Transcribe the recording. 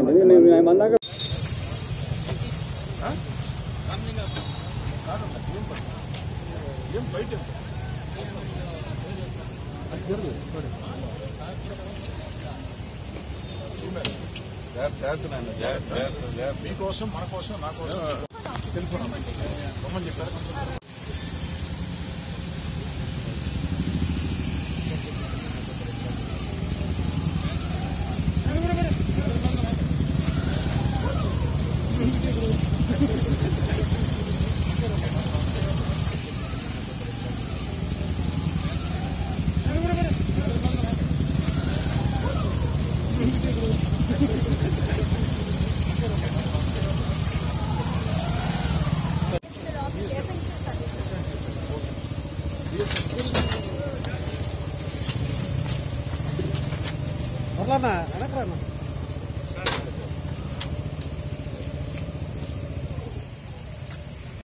మందాక ఏం బయట మీకోసం మన కోసం నా కోసం తెలుసుకున్నాను రమ్మని చెప్పారు essential services. వెనక్రా